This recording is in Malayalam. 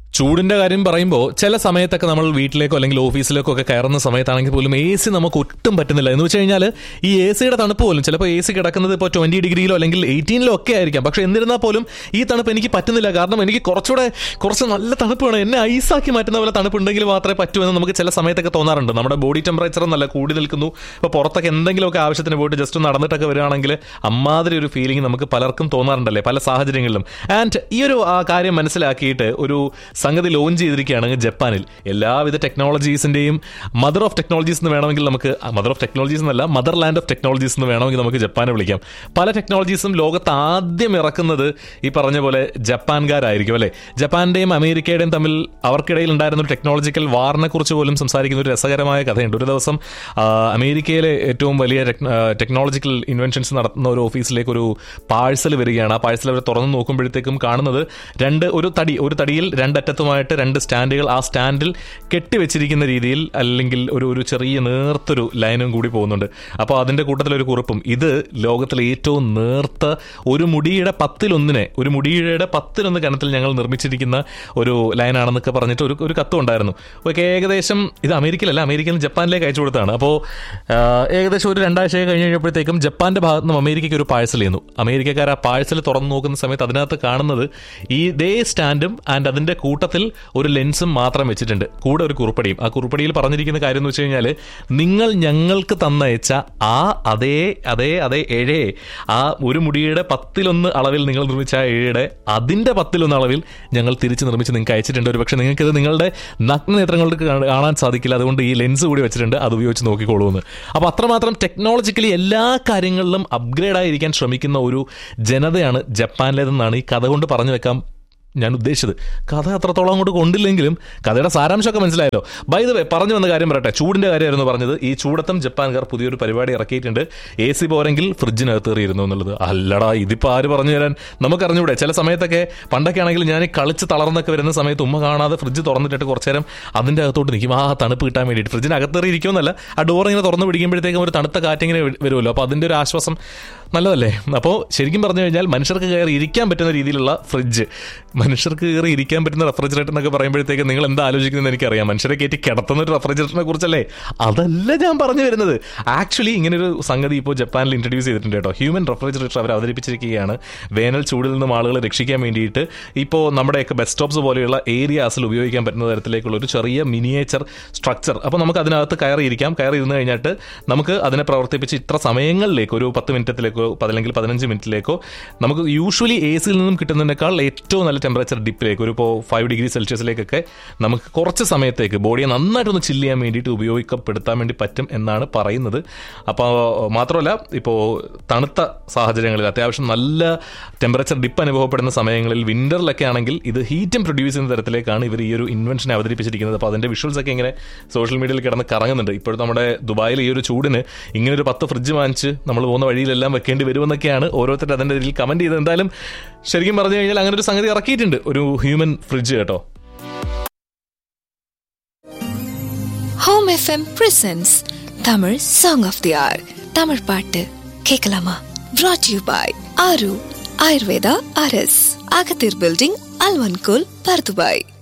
ചൂടിന്റെ കാര്യം പറയുമ്പോൾ ചില സമയത്തൊക്കെ നമ്മൾ വീട്ടിലേക്കോ അല്ലെങ്കിൽ ഓഫീസിലേക്കോ ഒക്കെ കയറുന്ന സമയത്താണെങ്കിൽ പോലും എ സി നമുക്ക് ഒട്ടും പറ്റുന്നില്ല എന്ന് വെച്ച് കഴിഞ്ഞാൽ ഈ എ സിയുടെ തണുപ്പ് പോലും ചിലപ്പോൾ എ സി കിടക്കുന്നത് ഇപ്പോൾ ട്വന്റി ഡിഗ്രിയിലോ അല്ലെങ്കിൽ എയ്റ്റീനിലോ ഒക്കെ ആയിരിക്കാം പക്ഷെ എന്നിരുന്നാൽ പോലും ഈ തണുപ്പ് എനിക്ക് പറ്റുന്നില്ല കാരണം എനിക്ക് കുറച്ചുകൂടെ കുറച്ച് നല്ല തണുപ്പ് വേണം എന്നെ ഐസാക്കി മാറ്റുന്ന പോലെ തണുപ്പ് ഉണ്ടെങ്കിൽ മാത്രമേ പറ്റൂ എന്ന് നമുക്ക് ചില സമയത്തൊക്കെ തോന്നാറുണ്ട് നമ്മുടെ ബോഡി ടെമ്പറേച്ചർ നല്ല കൂടി നിൽക്കുന്നു ഇപ്പോൾ പുറത്തൊക്കെ എന്തെങ്കിലുമൊക്കെ ആവശ്യത്തിന് പോയിട്ട് ജസ്റ്റ് നടന്നിട്ടൊക്കെ വരികയാണെങ്കിൽ അമ്മാതിരി ഒരു ഫീലിംഗ് നമുക്ക് പലർക്കും തോന്നാറുണ്ടല്ലേ പല സാഹചര്യങ്ങളിലും ആൻഡ് ഈ ഒരു ആ കാര്യം മനസ്സിലാക്കിയിട്ട് ഒരു സംഗതി ലോഞ്ച് ചെയ്തിരിക്കുകയാണ് ജപ്പാനിൽ എല്ലാവിധ ടെക്നോളജീസിന്റെയും മദർ ഓഫ് ടെക്നോളജീസ് എന്ന് വേണമെങ്കിൽ നമുക്ക് മദർ ഓഫ് ടെക്നോളജീസ് എന്നല്ല മദർ ലാൻഡ് ഓഫ് ടെക്നോളജീസ് എന്ന് വേണമെങ്കിൽ നമുക്ക് ജപ്പാനെ വിളിക്കാം പല ടെക്നോളജീസും ലോകത്ത് ആദ്യം ഇറക്കുന്നത് ഈ പറഞ്ഞ പോലെ ജപ്പാൻകാരായിരിക്കും അല്ലെ ജപ്പാന്റെയും അമേരിക്കയുടെയും തമ്മിൽ അവർക്കിടയിൽ ഉണ്ടായിരുന്ന ഒരു ടെക്നോളജിക്കൽ വാറിനെ കുറിച്ച് പോലും സംസാരിക്കുന്ന ഒരു രസകരമായ കഥയുണ്ട് ഒരു ദിവസം ആ, അമേരിക്കയിലെ ഏറ്റവും വലിയ ടെക്നോളജിക്കൽ ഇൻവെൻഷൻസ് നടത്തുന്ന ഒരു ഓഫീസിലേക്ക് ഒരു പാഴ്സൽ വരികയാണ് ആ പാഴ്സൽ അവർ തുറന്നു നോക്കുമ്പോഴത്തേക്കും കാണുന്നത് രണ്ട് ഒരു തടി ഒരു തടിയിൽ രണ്ടറ്റത്തുമായിട്ട് രണ്ട് സ്റ്റാൻഡുകൾ ആ സ്റ്റാൻഡിൽ കെട്ടിവെച്ചിരിക്കുന്ന രീതിയിൽ അല്ലെങ്കിൽ ഒരു ഒരു ചെറിയ നേർത്തൊരു ലൈനും കൂടി പോകുന്നുണ്ട് അപ്പോൾ അതിന്റെ കൂട്ടത്തിലൊരു കുറിപ്പും ഇത് ലോകത്തിലെ ഏറ്റവും നേർത്ത ഒരു മുടിയുടെ പത്തിലൊന്നിനെ ഒരു മുടിയുടെ പത്തിലൊന്ന് കനത്തിൽ ഞങ്ങൾ നിർമ്മിച്ചിരിക്കുന്ന ഒരു ലൈനാണെന്നൊക്കെ പറഞ്ഞിട്ട് ഒരു ഒരു കത്തും ഉണ്ടായിരുന്നു ഒക്കെ ഏകദേശം ഇത് അമേരിക്കയിലല്ല അമേരിക്കയിൽ നിന്ന് ജപ്പാനിലേക്ക് അയച്ചു കൊടുത്താണ് അപ്പോൾ ഏകദേശം ഒരു രണ്ടാഴ്ച കഴിഞ്ഞ് കഴിഞ്ഞപ്പോഴത്തേക്കും ജപ്പാന്റെ ഭാഗത്ത് നിന്നും അമേരിക്കയ്ക്ക് ഒരു പാഴ്സൽ ചെയ്യുന്നു അമേരിക്കക്കാർ ആ പാഴ്സൽ തുറന്നു നോക്കുന്ന സമയത്ത് അതിനകത്ത് കാണുന്നത് ഈ ദേ സ്റ്റാൻഡും ആൻഡ് അതിന്റെ കൂട്ടത്തിൽ ഒരു ലെൻസും മാത്രം വെച്ചിട്ടുണ്ട് കൂടെ ഒരു കുറുപ്പടിയും ആ കുറുപ്പടിയിൽ പറഞ്ഞിരിക്കുന്ന കാര്യം എന്ന് വെച്ച് കഴിഞ്ഞാൽ നിങ്ങൾ ഞങ്ങൾക്ക് തന്നയച്ച ആ അതേ അതേ അതേ ഏഴേ ആ ഒരു മുടിയുടെ പത്തിലൊന്ന് അളവിൽ നിങ്ങൾ നിർമ്മിച്ച ആ ഏഴയുടെ അതിന്റെ പത്തിലൊന്ന് അളവിൽ ഞങ്ങൾ തിരിച്ച് നിർമ്മിച്ച് നിങ്ങൾക്ക് അയച്ചിട്ടുണ്ട് ഒരു പക്ഷേ നിങ്ങൾക്ക് ഇത് നിങ്ങളുടെ നഗ്ന നേത്രങ്ങൾക്ക് കാണ- കാണാൻ സാധിക്കില്ല അതുകൊണ്ട് ഈ ലെൻസ് കൂടി വെച്ചിട്ടുണ്ട് അത് ഉപയോഗിച്ച് നോക്കിക്കോളൂ എന്ന് അപ്പോൾ അത്രമാത്രം ടെക്നോളജിക്കലി എല്ലാ കാര്യങ്ങളിലും അപ്ഗ്രേഡ് ആയിരിക്കാൻ ശ്രമിക്കുന്ന ഒരു ജനതയാണ് ജപ്പാനിലേതെന്നാണ് ഈ കഥ കൊണ്ട് പറഞ്ഞു വെക്കാൻ ഞാൻ ഉദ്ദേശിച്ചത് കഥ അത്രത്തോളം അങ്ങോട്ട് കൊണ്ടില്ലെങ്കിലും കഥയുടെ സാരാംശമൊക്കെ മനസ്സിലായല്ലോ ബൈ ദ വേ പറഞ്ഞു വന്ന കാര്യം പറയട്ടെ ചൂടിന്റെ കാര്യമായിരുന്നു പറഞ്ഞത് ഈ ചൂടത്തം ജപ്പാൻകാർ പുതിയൊരു പരിപാടി ഇറക്കിയിട്ടുണ്ട് എ സി പോരെങ്കിൽ ഫ്രിഡ്ജിനകത്ത് എറിയിരുന്നു എന്നുള്ളത് അല്ലടാ ഇതിപ്പോ ആര് പറഞ്ഞു തരാൻ നമുക്ക് അറിഞ്ഞൂടെ ചില സമയത്തൊക്കെ പണ്ടൊക്കെ ആണെങ്കിൽ ഞാൻ ഈ കളിച്ച് തളർന്നൊക്കെ വരുന്ന സമയത്ത് ഉമ്മ കാണാതെ ഫ്രിഡ്ജ് തുറന്നിട്ടിട്ട് കുറച്ചു നേരം അതിന്റെ അകത്തോട്ട് നിൽക്കും ആ തണുപ്പ് കിട്ടാൻ വേണ്ടിയിട്ട് ഫ്രിഡ്ജിനകത്തേറി ഇരിക്കുമെന്നല്ല ആ ഡോർ ഇങ്ങനെ തുറന്ന് പിടിക്കുമ്പോഴത്തേക്കും ഒരു തണുത്ത കാറ്റിങ്ങനെ വ- വരുമല്ലോ അപ്പോൾ അതിന്റെ ഒരു ആശ്വാസം നല്ലതല്ലേ അപ്പോൾ ശരിക്കും പറഞ്ഞു കഴിഞ്ഞാൽ മനുഷ്യർക്ക് കയറി ഇരിക്കാൻ പറ്റുന്ന രീതിയിലുള്ള ഫ്രിഡ്ജ് മനുഷ്യർക്ക് കയറി ഇരിക്കാൻ പറ്റുന്ന റെഫ്രിജറേറ്റർ എന്നൊക്കെ പറയുമ്പോഴത്തേക്ക് നിങ്ങൾ എന്താ ആലോചിക്കുന്നത് എനിക്കറിയാം മനുഷ്യരെ കയറ്റി കിടത്തുന്ന ഒരു റെഫ്രിജറേറ്ററിനെ കുറിച്ചല്ലേ അതല്ല ഞാൻ പറഞ്ഞു വരുന്നത് ആക്ച്വലി ഇങ്ങനെ ഒരു സംഗതി ഇപ്പോൾ ജപ്പാനിൽ ഇൻട്രൊഡ്യൂസ് ചെയ്തിട്ടുണ്ട് കേട്ടോ ഹ്യൂമൻ റെഫ്രിജറേറ്റർ അവർ അവതരിപ്പിച്ചിരിക്കുകയാണ് വേനൽ ചൂടിൽ നിന്നും ആളുകളെ രക്ഷിക്കാൻ വേണ്ടിയിട്ട് ഇപ്പോൾ നമ്മുടെയൊക്കെ ബസ് സ്റ്റോപ്സ് പോലെയുള്ള ഏരിയാസിൽ ഉപയോഗിക്കാൻ പറ്റുന്ന തരത്തിലേക്കുള്ള ഒരു ചെറിയ മിനിയേച്ചർ സ്ട്രക്ചർ അപ്പോൾ നമുക്ക് അതിനകത്ത് കയറി ഇരിക്കാം കയറി ഇരുന്ന് കഴിഞ്ഞിട്ട് നമുക്ക് അതിനെ പ്രവർത്തിപ്പിച്ച് ഇത്ര സമയങ്ങളിലേക്ക് ഒരു പത്ത് മിനിറ്റത്തിലേക്കോ അല്ലെങ്കിൽ പതിനഞ്ച് മിനിറ്റിലേക്കോ നമുക്ക് യൂഷ്വലി എ സിയിൽ നിന്നും കിട്ടുന്നതിനേക്കാൾ ഏറ്റവും നല്ല ടെമ്പറേച്ചർ ഡിപ്പിലേക്ക് ഒരു ഇപ്പോൾ ഫൈവ് ഡിഗ്രി സെൽഷ്യസിലേക്കൊക്കെ നമുക്ക് കുറച്ച് സമയത്തേക്ക് ബോഡിയെ നന്നായിട്ടൊന്ന് ചില്ല് ചെയ്യാൻ വേണ്ടിയിട്ട് ഉപയോഗിക്കപ്പെടുത്താൻ വേണ്ടി പറ്റും എന്നാണ് പറയുന്നത് അപ്പോൾ മാത്രമല്ല ഇപ്പോൾ തണുത്ത സാഹചര്യങ്ങളിൽ അത്യാവശ്യം നല്ല ടെമ്പറേച്ചർ ഡിപ്പ് അനുഭവപ്പെടുന്ന സമയങ്ങളിൽ വിന്ററിലൊക്കെ ആണെങ്കിൽ ഇത് ഹീറ്റും പ്രൊഡ്യൂസ് ചെയ്യുന്ന തരത്തിലേക്കാണ് ഇവർ ഈ ഒരു ഇൻവെൻഷൻ അവതരിപ്പിച്ചിരിക്കുന്നത് അപ്പോൾ അതിന്റെ വിഷ്വൽസ് ഒക്കെ ഇങ്ങനെ സോഷ്യൽ മീഡിയയിൽ കിടന്ന് കറങ്ങുന്നുണ്ട് ഇപ്പോഴത്തെ നമ്മുടെ ദുബായിൽ ഈ ഒരു ചൂടിന് ഇങ്ങനെ ഒരു പത്ത് ഫ്രിഡ്ജ് വാങ്ങിച്ച് നമ്മൾ പോകുന്ന വഴിയിലെല്ലാം വെക്കേണ്ടി വരുമെന്നൊക്കെയാണ് ഓരോരുത്തർ അതിന്റെ ഇതിൽ കമന്റ് ചെയ്തത് എന്തായാലും ശരിക്കും പറഞ്ഞു കഴിഞ്ഞാൽ അങ്ങനെ ഒരു സംഗതി ഇറക്കിയിട്ടുണ്ട് ഒരു ഹ്യൂമൻ ഫ്രിഡ്ജ് കേട്ടോ home FM presents Tamil song of the hour Tamil பாட்டு கேட்கலாமா brought யூ பாய் ஆரு ஆயுர்வேதா அரஸ் அகத்தீர் பில்டிங் அல்வன்கோல் பர்துபாய்